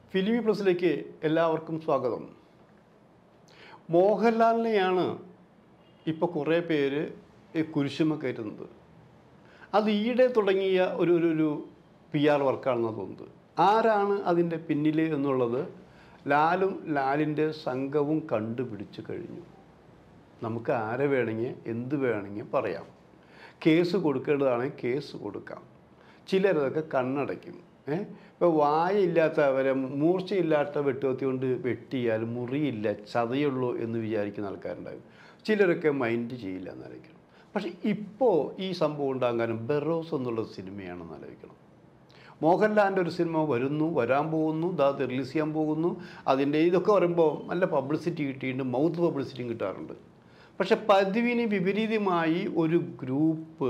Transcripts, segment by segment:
ഫിലിമി പ്ലസിലേക്ക് എല്ലാവർക്കും സ്വാഗതം മോഹൻലാലിനെയാണ് ഇപ്പോൾ കുറേ പേര് ഈ കുരിശുമ കയറ്റുന്നത് അത് ഈയിടെ തുടങ്ങിയ ഒരു ഒരു ഒരു പി ആർ വർക്കാണെന്ന് തോന്നുന്നത് ആരാണ് അതിൻ്റെ പിന്നിൽ എന്നുള്ളത് ലാലും ലാലിൻ്റെ സംഘവും കണ്ടുപിടിച്ച് കഴിഞ്ഞു നമുക്ക് ആരെ വേണമെങ്കിൽ എന്ത് വേണമെങ്കിൽ പറയാം കേസ് കൊടുക്കേണ്ടതാണെങ്കിൽ കേസ് കൊടുക്കാം ചിലരതൊക്കെ കണ്ണടയ്ക്കും ഏ ഇപ്പോൾ വായയില്ലാത്തവരെ മൂർച്ചയില്ലാത്ത വെട്ടുകത്തി കൊണ്ട് വെട്ടിയാൽ മുറിയില്ല ചതയുള്ളൂ എന്ന് വിചാരിക്കുന്ന ആൾക്കാരുണ്ടാകും ചിലരൊക്കെ മൈൻഡ് ചെയ്യില്ല എന്നാലോചിക്കണം പക്ഷേ ഇപ്പോൾ ഈ സംഭവം ഉണ്ടാകാനും ബെറോസ് എന്നുള്ള സിനിമയാണെന്ന് ആലോചിക്കണം മോഹൻലാലിൻ്റെ ഒരു സിനിമ വരുന്നു വരാൻ പോകുന്നു ദാ അത് റിലീസ് ചെയ്യാൻ പോകുന്നു അതിൻ്റെ ഇതൊക്കെ പറയുമ്പോൾ നല്ല പബ്ലിസിറ്റി കിട്ടിയിട്ടുണ്ട് മൗത്ത് പബ്ലിസിറ്റിയും കിട്ടാറുണ്ട് പക്ഷെ പതിവിന് വിപരീതമായി ഒരു ഗ്രൂപ്പ്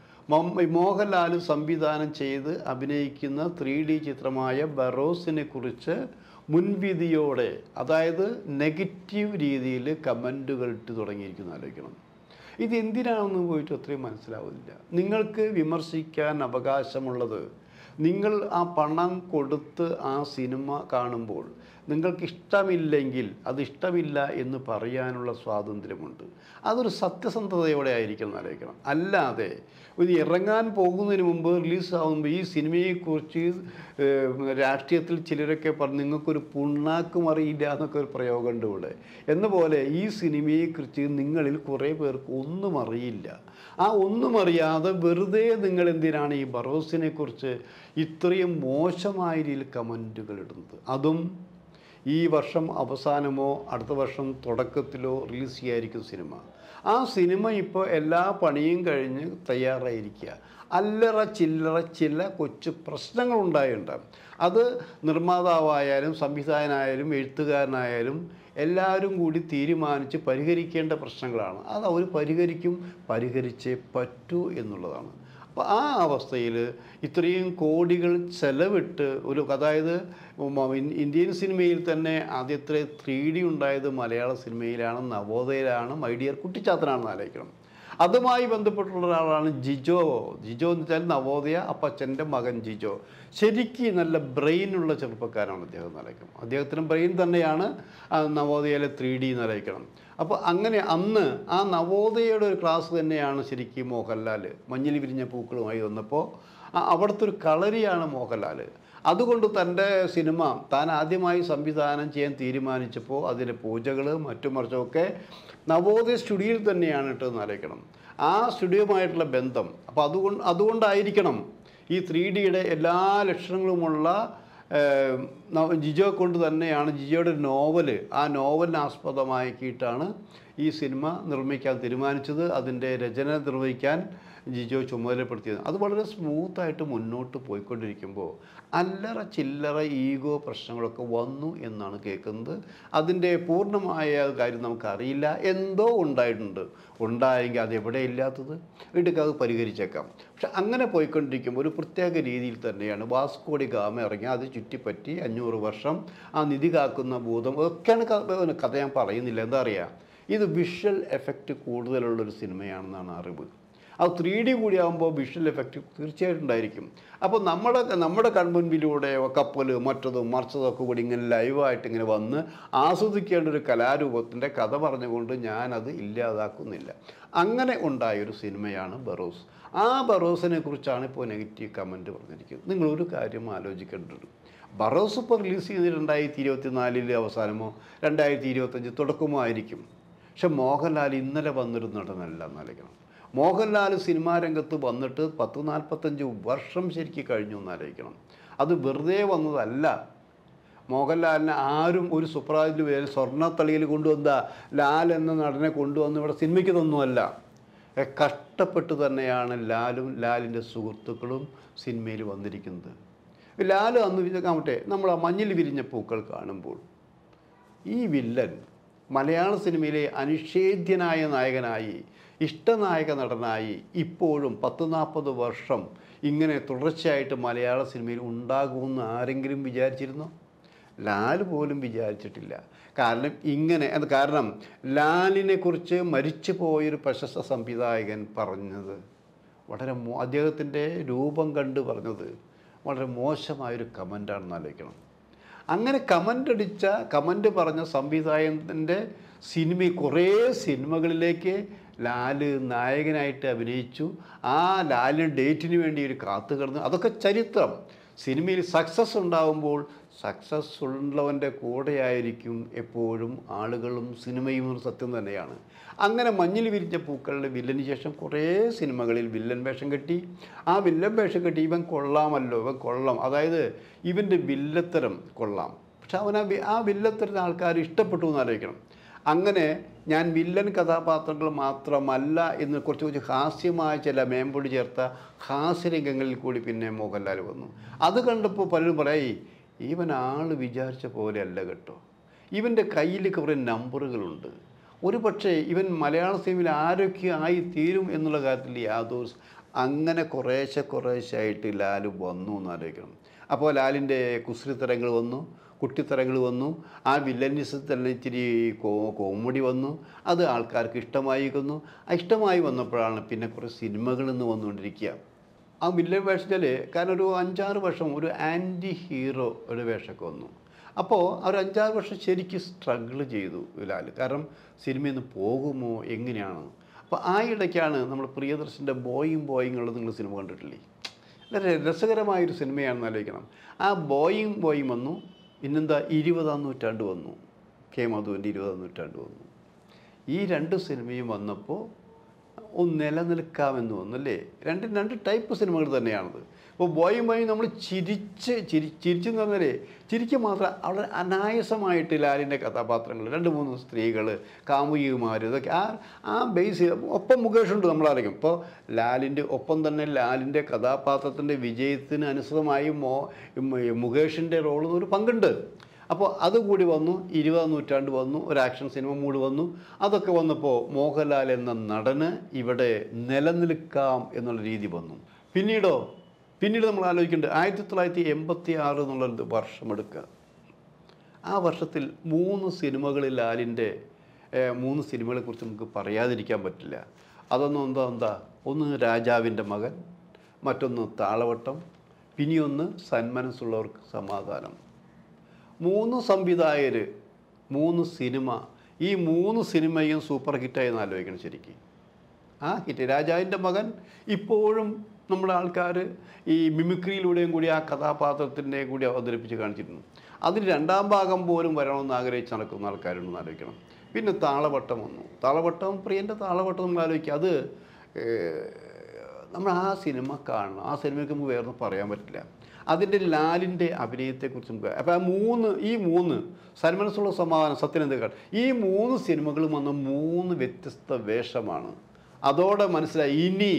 മം- മോഹൻലാൽ സംവിധാനം ചെയ്ത് അഭിനയിക്കുന്ന ത്രീ ഡി ചിത്രമായ ബറോസിനെ കുറിച്ച് മുൻവിധിയോടെ അതായത് നെഗറ്റീവ് രീതിയിൽ കമൻറ്റുകൾ ഇട്ട് തുടങ്ങിയിരിക്കുന്നു ആലോചിക്കണം ഇത് എന്തിനാണെന്ന് പോയിട്ട് അത്രയും മനസ്സിലാവുന്നില്ല നിങ്ങൾക്ക് വിമർശിക്കാൻ അവകാശമുള്ളത് നിങ്ങൾ ആ പണം കൊടുത്ത് ആ സിനിമ കാണുമ്പോൾ നിങ്ങൾക്ക് ഇഷ്ടമില്ലെങ്കിൽ അത് ഇഷ്ടമില്ല എന്ന് പറയാനുള്ള സ്വാതന്ത്ര്യമുണ്ട് അതൊരു സത്യസന്ധതയോടെ ആയിരിക്കണം ആലോചിക്കണം അല്ലാതെ ഇത് ഇറങ്ങാൻ പോകുന്നതിന് മുമ്പ് റിലീസാകുമ്പോൾ ഈ സിനിമയെക്കുറിച്ച് ഏഹ്, രാഷ്ട്രീയത്തിൽ ചിലരൊക്കെ പറഞ്ഞു നിങ്ങൾക്കൊരു പുണ്ണാക്കും അറിയില്ല എന്നൊക്കെ ഒരു പ്രയോഗമുണ്ട് ഇവിടെ എന്ന പോലെ ഈ സിനിമയെക്കുറിച്ച് നിങ്ങളിൽ കുറേ പേർക്ക് ഒന്നും അറിയില്ല ആ ഒന്നും അറിയാതെ വെറുതെ നിങ്ങൾ എന്തിനാണ് ഈ ബറോസിനെ കുറിച്ച് ഇത്രയും മോശമായ രീതിയിൽ കമൻറ്റുകൾ ഇടുന്നത് അതും ഈ വർഷം അവസാനമോ അടുത്ത വർഷം തുടക്കത്തിലോ റിലീസ് ചെയ്യായിരിക്കും സിനിമ ആ സിനിമ ഇപ്പോൾ എല്ലാ പണിയും കഴിഞ്ഞ് തയ്യാറായിരിക്കുക അല്ലറ ചില്ലറ ചില കൊച്ചു പ്രശ്നങ്ങളുണ്ടായിട്ടുണ്ട് അത് നിർമ്മാതാവായാലും സംവിധായകനായാലും എഴുത്തുകാരനായാലും എല്ലാവരും കൂടി തീരുമാനിച്ച് പരിഹരിക്കേണ്ട പ്രശ്നങ്ങളാണ് അത് അവർ പരിഹരിക്കും പരിഹരിച്ചേ പറ്റൂ എന്നുള്ളതാണ് അപ്പോൾ ആ അവസ്ഥയിൽ ഇത്രയും കോടികൾ ചെലവിട്ട് ഒരു അതായത് മ- ഇൻ- ഇന്ത്യൻ സിനിമയിൽ തന്നെ ആദ്യത്തെ ത്രീ ഡി ഉണ്ടായത് മലയാള സിനിമയിലാണ് നവോദയയിലാണ് മൈ ഡിയർ കുട്ടിച്ചാത്തനാണെന്ന് ആലോചിക്കണം അതുമായി ബന്ധപ്പെട്ടുള്ള ഒരാളാണ് ജിജോ ജിജോ എന്ന് വെച്ചാൽ നവോദയ അപ്പച്ചൻ്റെ മകൻ ജിജോ ശരിക്കും നല്ല ബ്രെയിനുള്ള ചെറുപ്പക്കാരാണ് അദ്ദേഹം എന്നറിയിക്കണം അദ്ദേഹത്തിന് ബ്രെയിൻ തന്നെയാണ് ആ നവോദയയിലെ ത്രീ ഡി എന്നറിയിക്കണം അപ്പോൾ അങ്ങനെ അന്ന് ആ നവോദയയുടെ ഒരു ക്ലാസ് തന്നെയാണ് ശരിക്കും മോഹൻലാൽ മഞ്ഞിൽ വിരിഞ്ഞ പൂക്കളുമായി വന്നപ്പോൾ ആ അവിടുത്തെ ഒരു കളരിയാണ് മോഹൻലാൽ അതുകൊണ്ട് തൻ്റെ സിനിമ താൻ ആദ്യമായി സംവിധാനം ചെയ്യാൻ തീരുമാനിച്ചപ്പോൾ അതിലെ പൂജകൾ മറ്റും മറിച്ചൊക്കെ നവോദയ സ്റ്റുഡിയോയിൽ തന്നെയാണ് ഇട്ടതെന്ന് ആലോചിക്കണം ആ സ്റ്റുഡിയോയുമായിട്ടുള്ള ബന്ധം അപ്പോൾ അതുകൊണ്ട് അതുകൊണ്ടായിരിക്കണം ഈ ത്രീ ഡിയുടെ എല്ലാ ലക്ഷണങ്ങളുമുള്ള ഏഹ്, നവ- ജിജോ കൊണ്ട് തന്നെയാണ് ജിജോയുടെ നോവല് ആ നോവലിനെ ആസ്പദമാക്കിയിട്ടാണ് ഈ സിനിമ നിർമ്മിക്കാൻ തീരുമാനിച്ചത് അതിൻ്റെ രചന നിർവഹിക്കാൻ ജിജോ ചുമതലപ്പെടുത്തിയത് അത് വളരെ സ്മൂത്തായിട്ട് മുന്നോട്ട് പോയിക്കൊണ്ടിരിക്കുമ്പോൾ അല്ലറ ചില്ലറ ഈഗോ പ്രശ്നങ്ങളൊക്കെ വന്നു എന്നാണ് കേൾക്കുന്നത് അതിൻ്റെ പൂർണ്ണമായ കാര്യം നമുക്കറിയില്ല എന്തോ ഉണ്ടായിട്ടുണ്ട് ഉണ്ടായെങ്കിൽ അത് എവിടെ ഇല്ലാത്തത് വീട്ടിൽ അത് പരിഹരിച്ചേക്കാം പക്ഷെ അങ്ങനെ പോയിക്കൊണ്ടിരിക്കുമ്പോൾ ഒരു പ്രത്യേക രീതിയിൽ തന്നെയാണ് വാസ്കോടി ഗാമ ഇറങ്ങി അത് ചുറ്റിപ്പറ്റി അഞ്ഞൂറ് വർഷം ആ നിധി കാക്കുന്ന ഭൂതം ഒക്കെയാണ് ക- കഥ ഞാൻ പറയുന്നില്ല എന്താ അറിയുക ഇത് വിഷ്വൽ എഫക്റ്റ് കൂടുതലുള്ളൊരു സിനിമയാണെന്നാണ് അറിവ് അത് ത്രീ ഡി കൂടിയാകുമ്പോൾ വിഷ്വൽ എഫക്റ്റ് തീർച്ചയായിട്ടും ഉണ്ടായിരിക്കും അപ്പോൾ നമ്മുടെ നമ്മുടെ കൺമുൻപിലൂടെ കപ്പൽ മറ്റതും മറിച്ചതും ഒക്കെ കൂടി ഇങ്ങനെ ലൈവായിട്ട് ഇങ്ങനെ വന്ന് ആസ്വദിക്കേണ്ട ഒരു കലാരൂപത്തിൻ്റെ കഥ പറഞ്ഞുകൊണ്ട് ഞാനത് ഇല്ലാതാക്കുന്നില്ല അങ്ങനെ ഉണ്ടായൊരു സിനിമയാണ് ബറോസ് ആ ബറോസിനെ കുറിച്ചാണ് ഇപ്പോൾ നെഗറ്റീവ് കമൻറ്റ് പറഞ്ഞിരിക്കുന്നത് നിങ്ങളൊരു കാര്യം ആലോചിക്കേണ്ടത് ബറോസ് ഇപ്പോൾ റിലീസ് ചെയ്ത് രണ്ടായിരത്തി ഇരുപത്തി നാലിൽ അവസാനമോ രണ്ടായിരത്തി ഇരുപത്തഞ്ച് തുടക്കമോ ആയിരിക്കും പക്ഷെ മോഹൻലാൽ ഇന്നലെ വന്നൊരു നടനല്ല എന്നാലോചിക്കണം മോഹൻലാൽ സിനിമാ രംഗത്ത് വന്നിട്ട് പത്ത് നാൽപ്പത്തഞ്ച് വർഷം ശരിക്കും കഴിഞ്ഞു എന്നാലോചിക്കണം അത് വെറുതെ വന്നതല്ല മോഹൻലാലിനെ ആരും ഒരു സുപ്രാജിൽ പേര് സ്വർണ്ണത്തളിയിൽ കൊണ്ടുവന്ന ലാൽ എന്ന നടനെ കൊണ്ടുവന്ന് ഇവിടെ സിനിമയ്ക്ക് തന്നുമല്ല ഏ, കഷ്ടപ്പെട്ട് തന്നെയാണ് ലാലും ലാലിൻ്റെ സുഹൃത്തുക്കളും സിനിമയിൽ വന്നിരിക്കുന്നത് ലാൽ അന്ന് വിചാരിക്കാമട്ടെ നമ്മൾ ആ മഞ്ഞിൽ വിരിഞ്ഞ പൂക്കൾ കാണുമ്പോൾ ഈ വില്ലൻ മലയാള സിനിമയിലെ അനിഷേധ്യനായ നായകനായി ഇഷ്ടനായക നടനായി ഇപ്പോഴും പത്ത് നാൽപ്പത് വർഷം ഇങ്ങനെ തുടർച്ചയായിട്ട് മലയാള സിനിമയിൽ ഉണ്ടാകുമെന്ന് ആരെങ്കിലും വിചാരിച്ചിരുന്നോ ലാൽ പോലും വിചാരിച്ചിട്ടില്ല കാരണം ഇങ്ങനെ അത് കാരണം ലാലിനെ കുറിച്ച് മരിച്ചു പോയൊരു പ്രശസ്ത സംവിധായകൻ പറഞ്ഞത് വളരെ മോ അദ്ദേഹത്തിൻ്റെ രൂപം കണ്ട് പറഞ്ഞത് വളരെ മോശമായൊരു കമൻ്റാണെന്ന് ആലോചിക്കണം അങ്ങനെ കമൻ്റ് അടിച്ച കമൻ്റ് പറഞ്ഞ സംവിധായകൻ്റെ സിനിമ കുറേ സിനിമകളിലേക്ക് ലാല് നായകനായിട്ട് അഭിനയിച്ചു ആ ലാലിന് ഡേറ്റിന് വേണ്ടി ഒരു കാത്തു കിടന്നു അതൊക്കെ ചരിത്രം സിനിമയിൽ സക്സസ് ഉണ്ടാകുമ്പോൾ സക്സസ് ഉള്ളവൻ്റെ കൂടെയായിരിക്കും എപ്പോഴും ആളുകളും സിനിമയും ഒരു സത്യം തന്നെയാണ് അങ്ങനെ മഞ്ഞിൽ വിരിഞ്ഞ പൂക്കളുടെ വില്ലന് ശേഷം കുറേ സിനിമകളിൽ വില്ലൻ വേഷം കെട്ടി ആ വില്ലൻ വേഷം കെട്ടി ഇവൻ കൊള്ളാമല്ലോ ഇവൻ കൊള്ളാം അതായത് ഇവൻ്റെ വില്ലത്തരം കൊള്ളാം പക്ഷെ അവൻ ആ വി- ആ വില്ലത്തരം ആൾക്കാർ ഇഷ്ടപ്പെട്ടു എന്ന് ആലോചിക്കണം അങ്ങനെ ഞാൻ വില്ലൻ കഥാപാത്രങ്ങൾ മാത്രമല്ല എന്ന് കുറച്ച് കുറച്ച് ഹാസ്യമായ ചില മേമ്പൊടി ചേർത്ത ഹാസ്യരംഗങ്ങളിൽ കൂടി പിന്നെ മോഹൻലാൽ വന്നു അത് കണ്ടപ്പോൾ പലരും പറയായി ഇവൻ ആൾ വിചാരിച്ച പോലെയല്ല കേട്ടോ ഇവൻ്റെ കയ്യിൽ കുറേ നമ്പറുകളുണ്ട് ഒരു പക്ഷേ ഇവൻ മലയാള സിനിമയിൽ ആരൊക്കെ ആയി തീരും എന്നുള്ള കാര്യത്തിൽ യാതൊരു സ- അങ്ങനെ കുറേശ്ശെ കുറേശ്ശെ ആയിട്ട് ലാൽ വന്നു എന്ന് ആലോചിക്കണം അപ്പോൾ ലാലിൻ്റെ കുസൃത്തരങ്ങൾ വന്നു കുട്ടിത്തരങ്ങൾ വന്നു ആ വില്ലനിസത്തിൽ തന്നെ ഇച്ചിരി കോ കോമഡി വന്നു അത് ആൾക്കാർക്ക് ഇഷ്ടമായിരിക്കുന്നു ആ ഇഷ്ടമായി വന്നപ്പോഴാണ് പിന്നെ കുറേ സിനിമകൾ നിന്ന് വന്നുകൊണ്ടിരിക്കുക ആ വില്ലൻ വേഷത്തിൽ കാരണം ഒരു അഞ്ചാറ് വർഷം ഒരു ആൻറ്റി ഹീറോ ഒരു വേഷമൊക്കെ വന്നു അപ്പോൾ ആ ഒരു അഞ്ചാറ് വർഷം ശരിക്കും സ്ട്രഗിൾ ചെയ്തു ലാൽ കാരണം സിനിമയിൽ നിന്ന് പോകുമോ എങ്ങനെയാണ് അപ്പോൾ ആ ഇടയ്ക്കാണ് നമ്മൾ പ്രിയദർശൻ്റെ ബോയിങ് ബോയിങ് ഉള്ളത് നിങ്ങൾ സിനിമ കണ്ടിട്ടില്ലേ വളരെ രസകരമായൊരു സിനിമയാണെന്ന് ആലോചിക്കണം ആ ബോയിങ് ബോയിങ് വന്നു പിന്നെന്താ ഇരുപതാം നൂറ്റാണ്ട് വന്നു കെ മധുവിൻ്റെ ഇരുപതാം നൂറ്റാണ്ട് വന്നു ഈ രണ്ട് സിനിമയും വന്നപ്പോൾ ഒന്ന് നിലനിൽക്കാമെന്ന് തോന്നുന്നു അല്ലേ രണ്ട് രണ്ട് ടൈപ്പ് സിനിമകൾ തന്നെയാണത് അപ്പോൾ ബോയും ബോയും നമ്മൾ ചിരിച്ച് ചിരി ചിരിച്ചെന്ന് പറഞ്ഞാലേ ചിരിക്കുക മാത്രം അവിടെ അനായാസമായിട്ട് ലാലിൻ്റെ കഥാപാത്രങ്ങൾ രണ്ട് മൂന്ന് സ്ത്രീകൾ കാമുകിമാർ ഇതൊക്കെ ആ ആ ബേസ് ഒപ്പം മുകേഷ് ഉണ്ട് നമ്മളറിയും ഇപ്പോൾ ലാലിൻ്റെ ഒപ്പം തന്നെ ലാലിൻ്റെ കഥാപാത്രത്തിൻ്റെ വിജയത്തിന് അനുസൃതമായി മോ മുകേഷിൻ്റെ റോളിൽ ഒരു പങ്കുണ്ട് അപ്പോൾ അതുകൂടി വന്നു ഇരുപതാം നൂറ്റാണ്ട് വന്നു ഒരു ആക്ഷൻ സിനിമ മൂഡ് വന്നു അതൊക്കെ വന്നപ്പോൾ മോഹൻലാൽ എന്ന നടന് ഇവിടെ നിലനിൽക്കാം എന്നുള്ള രീതി വന്നു പിന്നീടോ പിന്നീട് നമ്മൾ ആലോചിക്കേണ്ടത് ആയിരത്തി തൊള്ളായിരത്തി എൺപത്തി ആറ് എന്നുള്ളൊരു വർഷമെടുക്കുക ആ വർഷത്തിൽ മൂന്ന് സിനിമകളിൽ ലാലിൻ്റെ ഏഹ്, മൂന്ന് സിനിമകളെക്കുറിച്ച് നമുക്ക് പറയാതിരിക്കാൻ പറ്റില്ല അതൊന്നും എന്താ എന്താ ഒന്ന് രാജാവിൻ്റെ മകൻ മറ്റൊന്ന് താളവട്ടം പിന്നെയൊന്ന് സന്മനസ്സുള്ളവർക്ക് സമാധാനം മൂന്ന് സംവിധായകർ മൂന്ന് സിനിമ ഈ മൂന്ന് സിനിമയും സൂപ്പർ ഹിറ്റായി എന്ന് ആലോചിക്കണം ശരിക്കും ആ ഹിറ്റ് രാജാവിൻ്റെ മകൻ ഇപ്പോഴും നമ്മുടെ ആൾക്കാർ ഈ മിമിക്രിയിലൂടെയും കൂടി ആ കഥാപാത്രത്തിൻ്റെ കൂടി അവതരിപ്പിച്ച് കാണിച്ചിരുന്നു അതിന് രണ്ടാം ഭാഗം പോലും വരണമെന്ന് ആഗ്രഹിച്ച് നടക്കുന്ന ആൾക്കാരുണ്ടെന്ന് ആലോചിക്കണം പിന്നെ താളവട്ടം വന്നു താളവട്ടം പ്രിയൻ്റെ താളവട്ടം നമ്മൾ ആലോചിക്കുക അത് ഏഹ്, നമ്മൾ ആ സിനിമ കാണണം ആ സിനിമയ്ക്ക് നമുക്ക് വേറെ പറയാൻ പറ്റില്ല അതിൻ്റെ ലാലിൻ്റെ അഭിനയത്തെക്കുറിച്ച് നമുക്ക് അപ്പോൾ ആ മൂന്ന് ഈ മൂന്ന് സന്മനസ്സുള്ള സമാധാനം സത്യനന്ദകൾ ഈ മൂന്ന് സിനിമകളും വന്ന മൂന്ന് വ്യത്യസ്ത വേഷമാണ് അതോടെ മനസ്സിലായി ഇനി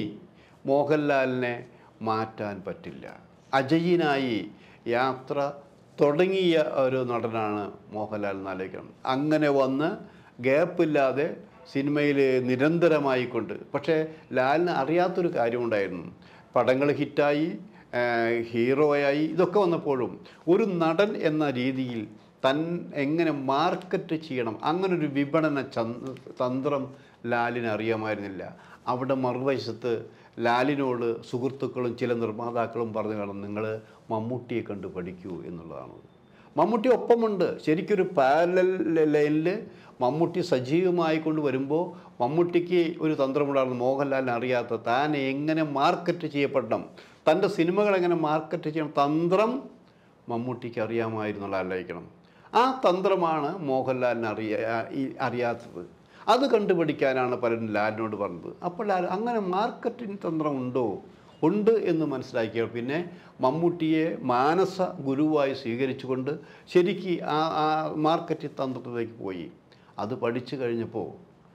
മോഹൻലാലിനെ മാറ്റാൻ പറ്റില്ല അജയിനായി യാത്ര തുടങ്ങിയ ഒരു നടനാണ് മോഹൻലാൽ എന്ന് ആലോചിക്കണം അങ്ങനെ വന്ന് ഗ്യാപ്പില്ലാതെ സിനിമയിൽ നിരന്തരമായിക്കൊണ്ട് പക്ഷേ ലാലിന് അറിയാത്തൊരു കാര്യമുണ്ടായിരുന്നു പടങ്ങൾ ഹിറ്റായി ആഹ് ഹീറോയായി ഇതൊക്കെ വന്നപ്പോഴും ഒരു നടൻ എന്ന രീതിയിൽ തൻ എങ്ങനെ മാർക്കറ്റ് ചെയ്യണം അങ്ങനൊരു വിപണന ചന്ത- തന്ത്രം ലാലിന് അറിയാമായിരുന്നില്ല അവിടെ മറുവശത്ത് ലാലിനോട് സുഹൃത്തുക്കളും ചില നിർമ്മാതാക്കളും പറഞ്ഞു കാണും നിങ്ങൾ മമ്മൂട്ടിയെ കണ്ട് പഠിക്കൂ എന്നുള്ളതാണ് മമ്മൂട്ടി ഒപ്പമുണ്ട് ശരിക്കൊരു പാരലൽ ലൈനിൽ മമ്മൂട്ടി സജീവമായി കൊണ്ട് വരുമ്പോൾ മമ്മൂട്ടിക്ക് ഒരു തന്ത്രമുണ്ടായിരുന്നു മോഹൻലാലിന് അറിയാത്ത താൻ എങ്ങനെ മാർക്കറ്റ് ചെയ്യപ്പെടണം തൻ്റെ സിനിമകൾ എങ്ങനെ മാർക്കറ്റ് ചെയ്യണം തന്ത്രം മമ്മൂട്ടിക്ക് അറിയാമായിരുന്നുള്ള ആലോചിക്കണം ആ തന്ത്രമാണ് മോഹൻലാലിന് അറിയാ ഈ- അറിയാത്തത് അത് കണ്ടുപിടിക്കാനാണ് പലരും ലാലിനോട് പറഞ്ഞത് അപ്പോൾ ലാൽ അങ്ങനെ മാർക്കറ്റിംഗ് തന്ത്രം ഉണ്ടോ ഉണ്ട് എന്ന് മനസ്സിലാക്കിയ പിന്നെ മമ്മൂട്ടിയെ മാനസ ഗുരുവായി സ്വീകരിച്ചുകൊണ്ട് ശരിക്ക് ആ ആ മാർക്കറ്റിംഗ് തന്ത്രത്തിലേക്ക് പോയി അത് പഠിച്ചു കഴിഞ്ഞപ്പോൾ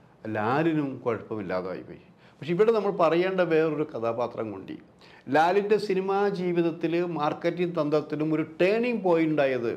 ലാലിനും കുഴപ്പമില്ലാതായി പോയി പക്ഷെ ഇവിടെ നമ്മൾ പറയേണ്ട വേറൊരു കഥാപാത്രം കൊണ്ട് ലാലിൻ്റെ സിനിമാ ജീവിതത്തിൽ മാർക്കറ്റിംഗ് തന്ത്രത്തിലും ഒരു ടേണിംഗ് പോയിന്റ് ഉണ്ടായത്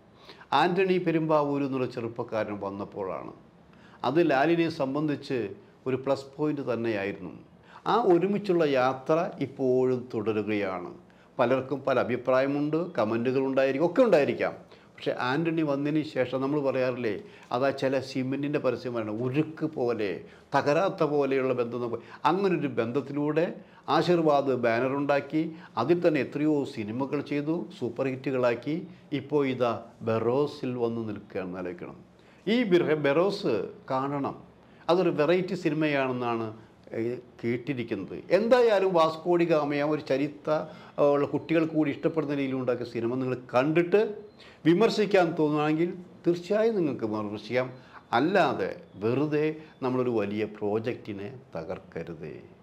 ആൻ്റണി പെരുമ്പാവൂർ എന്നുള്ള ചെറുപ്പക്കാരൻ വന്നപ്പോഴാണ് അത് ലാലിനെ സംബന്ധിച്ച് ഒരു പ്ലസ് പോയിന്റ് തന്നെയായിരുന്നു ആ ഒരുമിച്ചുള്ള യാത്ര ഇപ്പോഴും തുടരുകയാണ് പലർക്കും പല അഭിപ്രായമുണ്ട് കമൻറ്റുകൾ ഉണ്ടായിരിക്കും ഒക്കെ ഉണ്ടായിരിക്കാം പക്ഷേ ആൻ്റണി വന്നതിന് ശേഷം നമ്മൾ പറയാറില്ലേ അതാ ചില സിമെൻറ്റിൻ്റെ പരസ്യം പറയണം ഉരുക്ക് പോലെ തകരാത്ത പോലെയുള്ള ബന്ധം നമുക്ക് അങ്ങനൊരു ബന്ധത്തിലൂടെ ആശീർവാദ് ബാനറുണ്ടാക്കി അതിൽ തന്നെ എത്രയോ സിനിമകൾ ചെയ്തു സൂപ്പർ ഹിറ്റുകളാക്കി ഇപ്പോൾ ഇതാ ബെറോസിൽ വന്ന് നിൽക്കുകയാണെന്ന് ആലോചിക്കണം ഈ ബിർ- ബെറോസ് കാണണം അതൊരു വെറൈറ്റി സിനിമയാണെന്നാണ് ഏഹ്, കേട്ടിരിക്കുന്നത് എന്തായാലും വാസ്കോഡി ഗാമയ ഒരു ചരിത്ര ഏഹ്, ഉള്ള കുട്ടികൾ കൂടി ഇഷ്ടപ്പെടുന്ന രീതിയിലുണ്ടാക്കിയ സിനിമ നിങ്ങൾ കണ്ടിട്ട് വിമർശിക്കാൻ തോന്നുകയാണെങ്കിൽ തീർച്ചയായും നിങ്ങൾക്ക് വിമർശിക്കാം അല്ലാതെ വെറുതെ നമ്മളൊരു വലിയ പ്രോജക്റ്റിനെ തകർക്കരുതേ